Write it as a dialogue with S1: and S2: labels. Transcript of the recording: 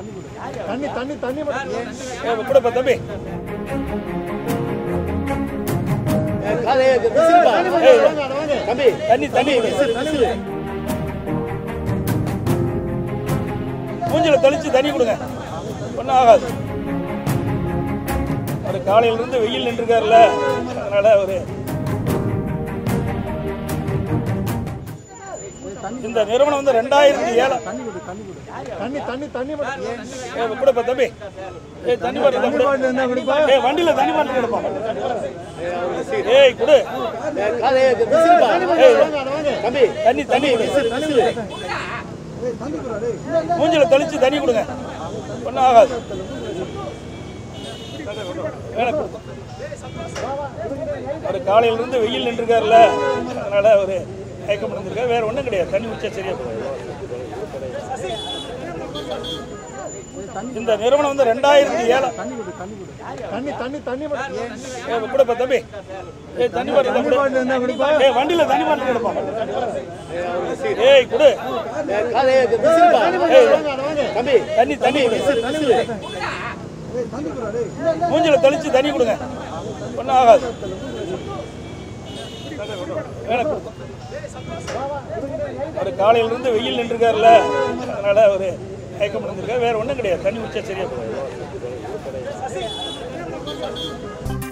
S1: தண்ணி தண்ணி தண்ணி மட்டும்
S2: கூட தம்பி
S1: தம்பி
S2: தண்ணி தண்ணி மூஞ்சில தெளிச்சு தண்ணி கொடுங்க ஒன்றும் ஆகாது அவர் காலையில இருந்து வெயில் நின்றுருக்காருல்ல அதனால அவரு இந்த நிறுவனம் வந்து ரெண்டாயிரத்தி ஏழு
S1: தண்ணி தண்ணி தண்ணி மட்டும்
S2: கூட தம்பி ஏய் தண்ணி பாட்டில் கொடு
S1: என்ன குடிப்பா
S2: ஏய் வண்டியில தண்ணி பாட்டில் கொடுப்பா ஏய் கொடு
S1: தம்பி
S2: தண்ணி தண்ணி கொடு மூஞ்சில தெளிச்சு தண்ணி கொடுங்க ஒன்றும் ஆகாது வேலை கொடுத்தோம் அவர் காலையில இருந்து வெயில் நின்றுருக்காருல்ல அதனால அவரு மயக்கம் அடைஞ்சிருக்காரு வேற ஒன்றும் கிடையாது தண்ணி குடிச்சா சரியா போகும் இந்த நிறுவனம் வந்து ரெண்டாயிரத்தி ஏழு
S1: தண்ணி தண்ணி தண்ணி மட்டும்
S2: ஏய் கூட தம்பி ஏய் தண்ணி பாட்டில் கொடு
S1: என்ன குடிப்பா
S2: ஏய் வண்டியில தண்ணி பாட்டில் கொடுப்பா ஏய் கொடு
S1: தம்பி
S2: தண்ணி தண்ணி கொடு மூஞ்சில தெளிச்சு தண்ணி கொடுங்க ஒன்றும் ஆகாது வேலை கொடுத்தோம் அவர் காலையில இருந்து வெயில் நின்றுருக்காருல்ல அதனால அவரு மயக்கம் அடைஞ்சிருக்காரு வேற ஒன்றும் கிடையாது தண்ணி குடிச்சா சரியா போகும்